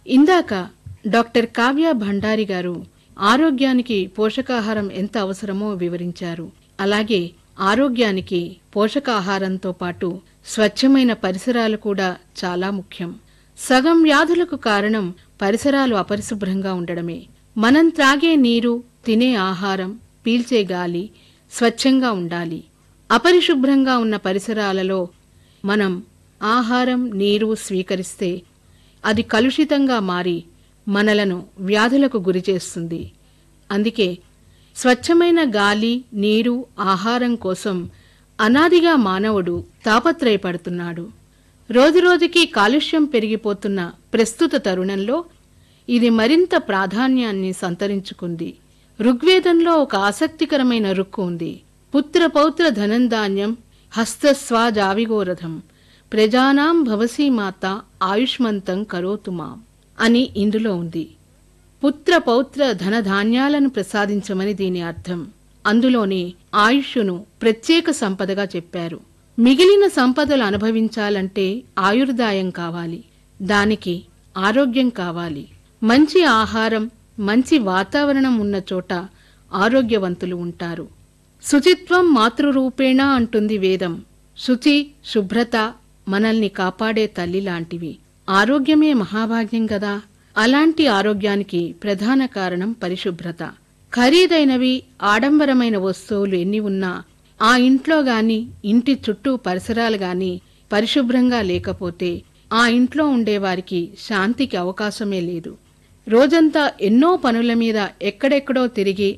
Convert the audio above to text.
ఇందాక డాక్టర్ కావ్య భండారి గారు ఆరోగ్యానికి పోషకాహారం ఎంత అవసరమో వివరించారు అలాగే ఆరోగ్యానికి పోషకాహారంతో పాటు స్వచ్ఛమైన పరిసరాలు కూడా చాలా ముఖ్యం సగం వ్యాధులకు కారణం పరిసరాలు అపరిశుభ్రంగా ఉండడమే మనం త్రాగే నీరు తినే ఆహారం పీల్చే గాలి స్వచ్ఛంగా ఉండాలి అపరిశుభ్రంగా ఉన్న పరిసరాలలో మనం ఆహారం నీరు స్వీకరిస్తే అది కలుషితంగా మారి మనలను వ్యాధులకు గురిచేస్తుంది అందుకే స్వచ్ఛమైన గాలి నీరు ఆహారం కోసం అనాదిగా మానవుడు తాపత్రయపడుతున్నాడు రోజురోజుకి కాలుష్యం పెరిగిపోతున్న ప్రస్తుత తరుణంలో ఇది మరింత ప్రాధాన్యాన్ని సంతరించుకుంది ఋగ్వేదంలో ఒక ఆసక్తికరమైన రుక్కు ఉంది పుత్ర పౌత్ర ధనంధాన్యం హస్తస్వాజావిగోరథం ప్రజానాం భవసీ మాత ఆయుష్మంతం కరోతు మాం అని ఇందులో ఉంది పుత్ర పౌత్ర ధనధాన్యాలను ప్రసాదించమని దీని అర్థం అందులోని ఆయుష్ను ప్రత్యేక సంపదగా చెప్పారు మిగిలిన సంపదలు అనుభవించాలంటే ఆయుర్దాయం కావాలి దానికి ఆరోగ్యం కావాలి మంచి ఆహారం మంచి వాతావరణం ఉన్న చోట ఆరోగ్యవంతులు ఉంటారు శుచిత్వం మాతృరూపేణ అంటుంది వేదం శుచి శుభ్రత మనల్ని కాపాడే తల్లి లాంటివి ఆరోగ్యమే మహాభాగ్యం కదా అలాంటి ఆరోగ్యానికి ప్రధాన కారణం పరిశుభ్రత ఖరీదైనవి ఆడంబరమైన వస్తువులు ఎన్ని ఉన్నా ఆ ఇంట్లో గాని ఇంటి చుట్టూ పరిసరాలు గాని పరిశుభ్రంగా లేకపోతే ఆ ఇంట్లో ఉండేవారికి శాంతికి అవకాశమే లేదు రోజంతా ఎన్నో పనుల మీద ఎక్కడెక్కడో తిరిగి